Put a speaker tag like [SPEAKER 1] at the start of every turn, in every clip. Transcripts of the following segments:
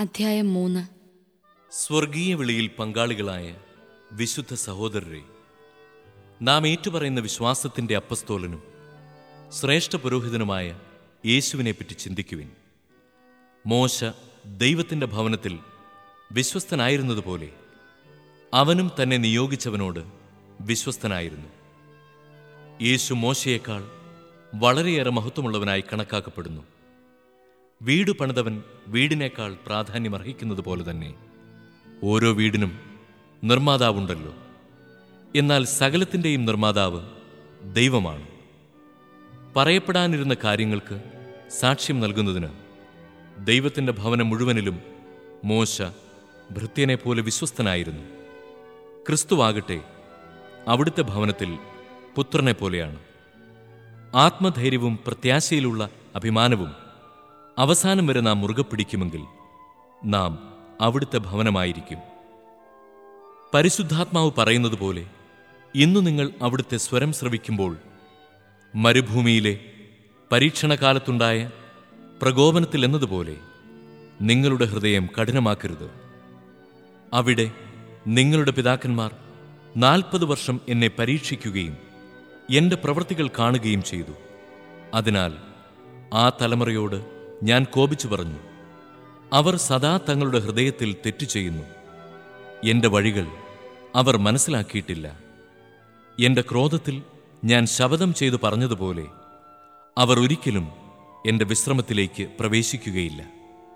[SPEAKER 1] അധ്യായം മൂന്ന്
[SPEAKER 2] സ്വർഗീയ വിളിയിൽ പങ്കാളികളായ വിശുദ്ധ സഹോദരരെ നാം ഏറ്റുപറയുന്ന വിശ്വാസത്തിന്റെ അപ്പസ്തോലനും ശ്രേഷ്ഠ പുരോഹിതനുമായ യേശുവിനെപ്പറ്റി ചിന്തിക്കുവിൻ മോശ ദൈവത്തിന്റെ ഭവനത്തിൽ വിശ്വസ്തനായിരുന്നതുപോലെ അവനും തന്നെ നിയോഗിച്ചവനോട് വിശ്വസ്തനായിരുന്നു യേശു മോശയേക്കാൾ വളരെയേറെ മഹത്വമുള്ളവനായി കണക്കാക്കപ്പെടുന്നു വീട് പണിതവൻ വീടിനേക്കാൾ പ്രാധാന്യമർഹിക്കുന്നത് പോലെ തന്നെ ഓരോ വീടിനും നിർമ്മാതാവുണ്ടല്ലോ എന്നാൽ സകലത്തിൻ്റെയും നിർമ്മാതാവ് ദൈവമാണ് പറയപ്പെടാനിരുന്ന കാര്യങ്ങൾക്ക് സാക്ഷ്യം നൽകുന്നതിന് ദൈവത്തിൻ്റെ ഭവനം മുഴുവനിലും മോശ ഭൃത്യനെ പോലെ വിശ്വസ്തനായിരുന്നു ക്രിസ്തുവാകട്ടെ അവിടുത്തെ ഭവനത്തിൽ പുത്രനെ പോലെയാണ് ആത്മധൈര്യവും പ്രത്യാശയിലുള്ള അഭിമാനവും അവസാനം വരെ നാം മുറുകെ പിടിക്കുമെങ്കിൽ നാം അവിടുത്തെ ഭവനമായിരിക്കും പരിശുദ്ധാത്മാവ് പറയുന്നത് പോലെ ഇന്നു നിങ്ങൾ അവിടുത്തെ സ്വരം ശ്രവിക്കുമ്പോൾ മരുഭൂമിയിലെ പരീക്ഷണകാലത്തുണ്ടായ പ്രകോപനത്തിൽ എന്നതുപോലെ നിങ്ങളുടെ ഹൃദയം കഠിനമാക്കരുത് അവിടെ നിങ്ങളുടെ പിതാക്കന്മാർ നാൽപ്പത് വർഷം എന്നെ പരീക്ഷിക്കുകയും എൻ്റെ പ്രവൃത്തികൾ കാണുകയും ചെയ്തു അതിനാൽ ആ തലമുറയോട് ഞാൻ കോപിച്ചു പറഞ്ഞു അവർ സദാ തങ്ങളുടെ ഹൃദയത്തിൽ തെറ്റു ചെയ്യുന്നു എൻ്റെ വഴികൾ അവർ മനസ്സിലാക്കിയിട്ടില്ല എൻ്റെ ക്രോധത്തിൽ ഞാൻ ശപഥം ചെയ്തു പറഞ്ഞതുപോലെ അവർ ഒരിക്കലും എൻ്റെ വിശ്രമത്തിലേക്ക് പ്രവേശിക്കുകയില്ല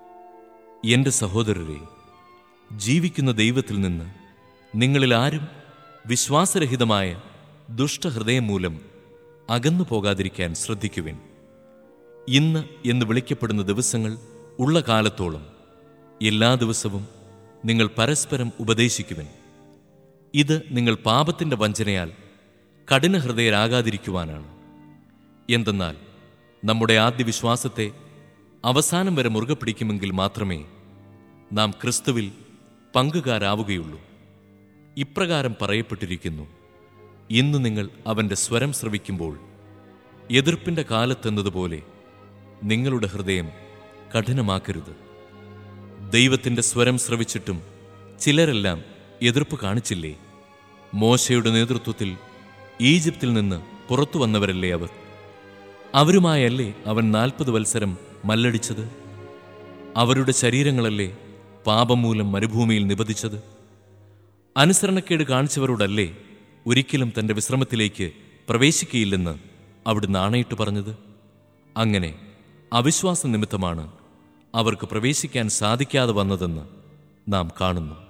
[SPEAKER 2] എൻ്റെ സഹോദരരെ ജീവിക്കുന്ന ദൈവത്തിൽ നിന്ന് നിങ്ങളിൽ ആരും വിശ്വാസരഹിതമായ ദുഷ്ടഹൃദയം മൂലം അകന്നു പോകാതിരിക്കാൻ ശ്രദ്ധിക്കുവിൻ ഇന്ന് എന്ന് വിളിക്കപ്പെടുന്ന ദിവസങ്ങൾ ഉള്ള കാലത്തോളം എല്ലാ ദിവസവും നിങ്ങൾ പരസ്പരം ഉപദേശിക്കുവിൻ ഇത് നിങ്ങൾ പാപത്തിൻ്റെ വഞ്ചനയാൽ കഠിനഹൃദയരാകാതിരിക്കുവാനാണ് എന്തെന്നാൽ നമ്മുടെ ആദ്യ വിശ്വാസത്തെ അവസാനം വരെ മുറുകെ പിടിക്കുമെങ്കിൽ മാത്രമേ നാം ക്രിസ്തുവിൽ പങ്കുകാരാവുകയുള്ളൂ ഇപ്രകാരം പറയപ്പെട്ടിരിക്കുന്നു ഇന്ന് നിങ്ങൾ അവൻ്റെ സ്വരം ശ്രവിക്കുമ്പോൾ എതിർപ്പിൻ്റെ കാലത്തെന്നതുപോലെ നിങ്ങളുടെ ഹൃദയം കഠിനമാക്കരുത് ദൈവത്തിൻ്റെ സ്വരം ശ്രവിച്ചിട്ടും ചിലരെല്ലാം എതിർപ്പ് കാണിച്ചില്ലേ മോശയുടെ നേതൃത്വത്തിൽ ഈജിപ്തിൽ നിന്ന് പുറത്തു വന്നവരല്ലേ അവർ അവരുമായല്ലേ അവൻ നാൽപ്പത് വത്സരം മല്ലടിച്ചത് അവരുടെ ശരീരങ്ങളല്ലേ പാപം മൂലം മരുഭൂമിയിൽ നിബദിച്ചത് അനുസരണക്കേട് കാണിച്ചവരോടല്ലേ ഒരിക്കലും തന്റെ വിശ്രമത്തിലേക്ക് പ്രവേശിക്കയില്ലെന്ന് അവിടുന്ന് ആണയിട്ട് പറഞ്ഞത് അങ്ങനെ അവിശ്വാസ നിമിത്തമാണ് അവർക്ക് പ്രവേശിക്കാൻ സാധിക്കാതെ വന്നതെന്ന് നാം കാണുന്നു